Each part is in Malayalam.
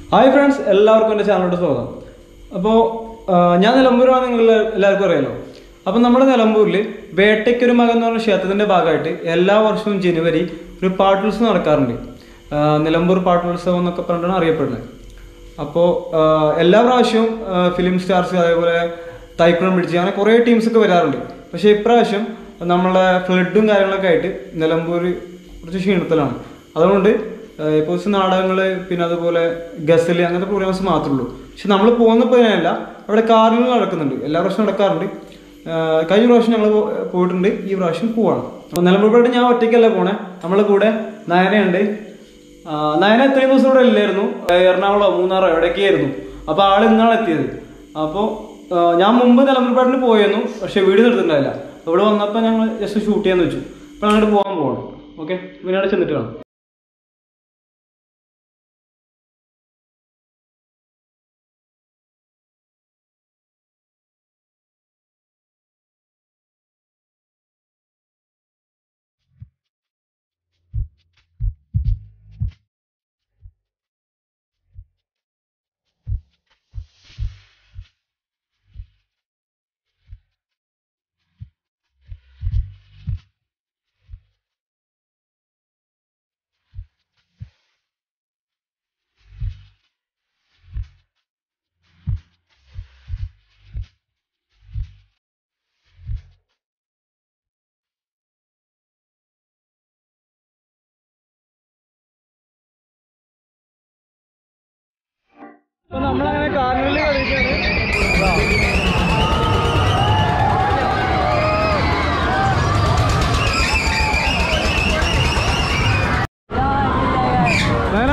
ഹായ് ഫ്രണ്ട്സ് എല്ലാവർക്കും എൻ്റെ ചാനലിലോട്ട് സ്വാഗതം അപ്പോൾ ഞാൻ നിലമ്പൂരാണ് നിങ്ങൾ എല്ലാവർക്കും അറിയാലോ അപ്പം നമ്മുടെ നിലമ്പൂരിൽ വേട്ടയ്ക്കൊരു മകൻ എന്ന് പറഞ്ഞ ക്ഷേത്രത്തിൻ്റെ ഭാഗമായിട്ട് എല്ലാ വർഷവും ജനുവരി ഒരു പാട്ടുത്സവം നടക്കാറുണ്ട് ആ, നിലമ്പൂർ പാട്ടുത്സവം എന്നൊക്കെ പറഞ്ഞിട്ടാണ് അറിയപ്പെടുന്നത് അപ്പോൾ എല്ലാ പ്രാവശ്യവും ഫിലിം സ്റ്റാർസ് അതേപോലെ തൈക്കുളം പിടിച്ച് അങ്ങനെ കുറേ ടീംസൊക്കെ വരാറുണ്ട് പക്ഷേ ഇപ്രാവശ്യം നമ്മളെ ഫ്ലഡും കാര്യങ്ങളൊക്കെ ആയിട്ട് നിലമ്പൂർ കുറച്ച് ക്ഷീണത്തിലാണ് അതുകൊണ്ട് ഇപ്പോൾ നാടകങ്ങൾ പിന്നെ അതുപോലെ ഗസല് അങ്ങനത്തെ പ്രോഗ്രാംസ് മാത്രമേ ഉള്ളൂ പക്ഷെ നമ്മൾ പോകുന്നപ്പോൾ അങ്ങനെയല്ല അവിടെ കാർണിവൽ നടക്കുന്നുണ്ട് എല്ലാ പ്രാവശ്യവും നടക്കാറുണ്ട് ആ, കഴിഞ്ഞ പ്രാവശ്യം ഞങ്ങൾ പോയിട്ടുണ്ട് ഈ പ്രാവശ്യം പോവാണ് അപ്പോൾ നിലമ്പൂർപ്പായിട്ട് ഞാൻ ഒറ്റയ്ക്കല്ല പോണേ നമ്മളെ കൂടെ നയനയുണ്ട് ആ, നയന ഇത്രയും ദിവസം ഇവിടെ ഇല്ലായിരുന്നു ആ, എറണാകുളമോ മൂന്നാറോ എവിടെയൊക്കെയായിരുന്നു അപ്പോൾ ആൾ ഇന്നാണ് എത്തിയത് അപ്പോൾ ഞാൻ മുമ്പ് നിലമ്പൂർപ്പാട്ടിന് പോയിരുന്നു പക്ഷെ വീഡിയോ എടുത്തിട്ടുണ്ടായില്ല അപ്പോൾ ഇവിടെ വന്നപ്പോൾ ഞങ്ങൾ ജസ്റ്റ് ഷൂട്ട് ചെയ്യാന്ന് വെച്ചു അപ്പോൾ അങ്ങോട്ട് പോകാൻ പോകണം ഓക്കെ പിന്നെ അവിടെ ചെന്നിട്ട് കാണാം അപ്പോൾ നമ്മളങ്ങനെ കാർണിവലിൽ കളിക്കുകയാണ് നയന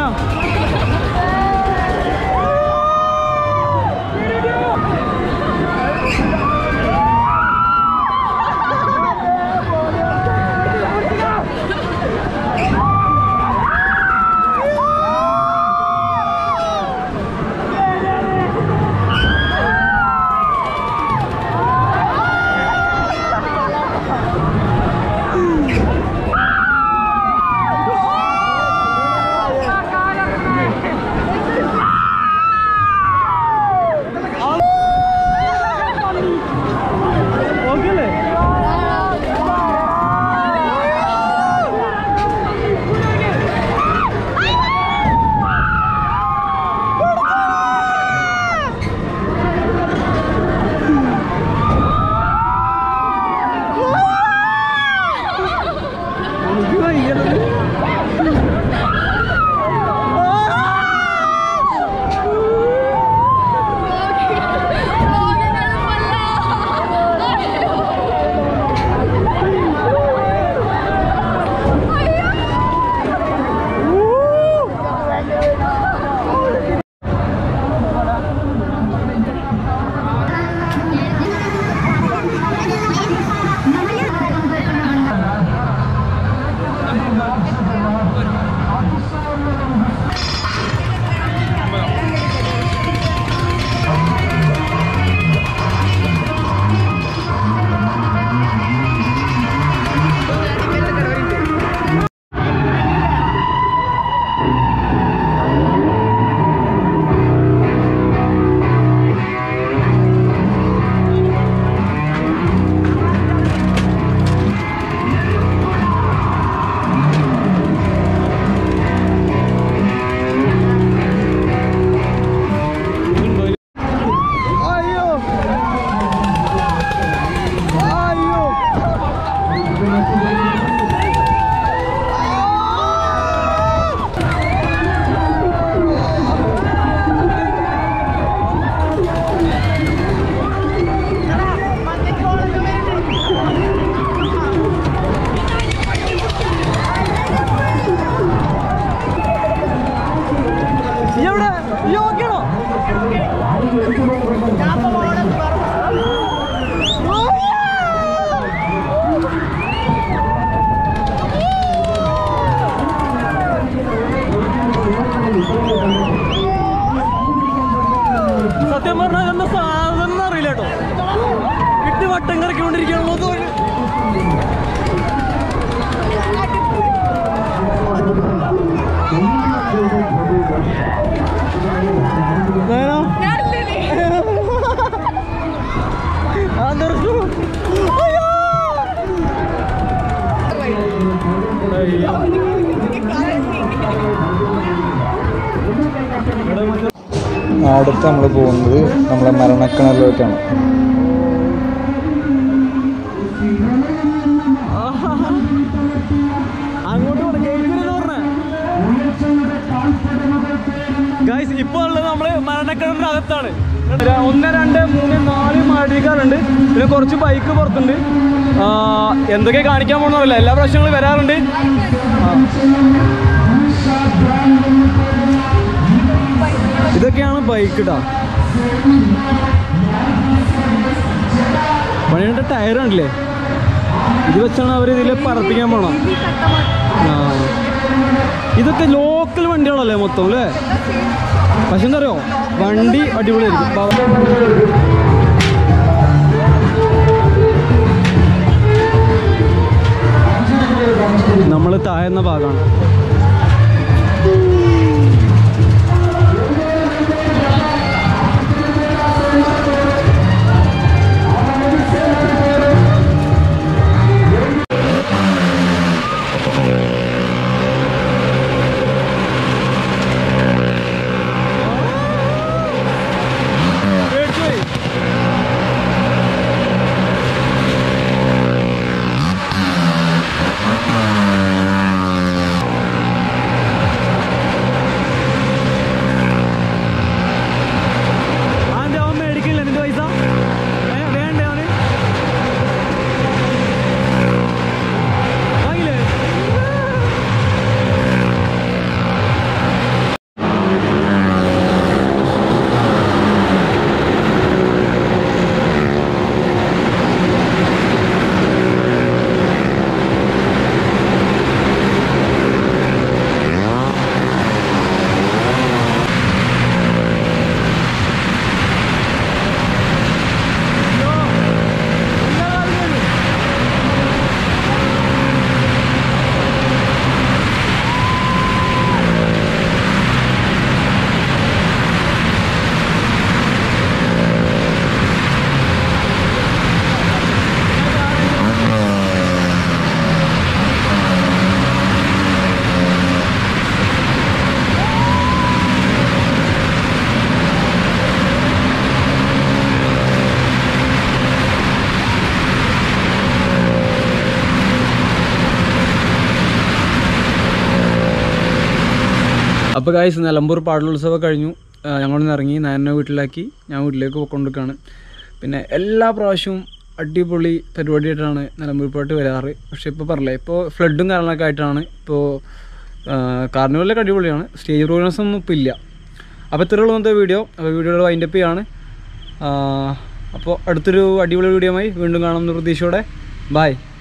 അടുത്ത് നമ്മൾ പോകുന്നത് നമ്മളെ മരണക്കിണറിലോട്ടാണ് അങ്ങോട്ട് ഗൈസ് ഇപ്പോൾ ഉള്ളത് നമ്മള് മരണക്കിണറിന്റെ അകത്താണ് ഒന്ന് രണ്ട് മൂന്ന് നാല് മാടിക്കാറുണ്ട് പിന്നെ കുറച്ച് ബൈക്ക് പുറത്തുണ്ട് ആ, എന്തൊക്കെ കാണിക്കാൻ പോകണമെന്നില്ല എല്ലാ പ്രശ്നങ്ങളും വരാറുണ്ട് ആ. ഇതൊക്കെയാണ് ബൈക്ക് ഇടാ പണിയുടെ ടയർ കണ്ടില്ലേ ഇത് വെച്ചാണ് അവർ ഇതിൽ പറപ്പിക്കാൻ പോണം ആ ഇതൊക്കെ ലോക്കൽ വണ്ടികളല്ലേ മൊത്തം അല്ലേ പക്ഷെ എന്താ അറിയോ വണ്ടി അടിപൊളിയായിരിക്കും പവ- നമ്മൾ താഴ്ന്ന ഭാഗമാണ് അതെന്താ അവൻ മേടിക്കില്ല നിന്റെ പൈസ ഏ, വേണ്ടേ അവന് വാങ്ങില്ലേ അപ്പോൾ ഗായ്സ് നിലമ്പൂർ പാടലോത്സവം കഴിഞ്ഞു ആ, ഞങ്ങളൊന്ന് ഇറങ്ങി നായനെ വീട്ടിലാക്കി ഞാൻ വീട്ടിലേക്ക് പോയിക്കൊണ്ടിരിക്കുകയാണ് പിന്നെ എല്ലാ പ്രാവശ്യവും അടിപൊളി പരിപാടിയായിട്ടാണ് നിലമ്പൂർ പാട്ട് വരാറ് പക്ഷേ ഇപ്പോൾ പറഞ്ഞില്ലേ ഇപ്പോൾ ഫ്ലഡും കാര്യങ്ങളൊക്കെ ആയിട്ടാണ് ഇപ്പോൾ കാർണിവലൊക്കെ അടിപൊളിയാണ് സ്റ്റേജ് പ്രോഗ്രാംസ് ഒന്നും ഇപ്പോൾ ഇല്ല അപ്പോൾ ഇത്രയുള്ള ഇന്നത്തെ വീഡിയോ അപ്പോൾ വീഡിയോയുടെ വൈൻഡപ്പ് ചെയ്യാണ് ആ, അപ്പോൾ അടുത്തൊരു അടിപൊളി വീഡിയോയുമായി വീണ്ടും കാണാമെന്ന പ്രതീക്ഷയോടെ ബായ്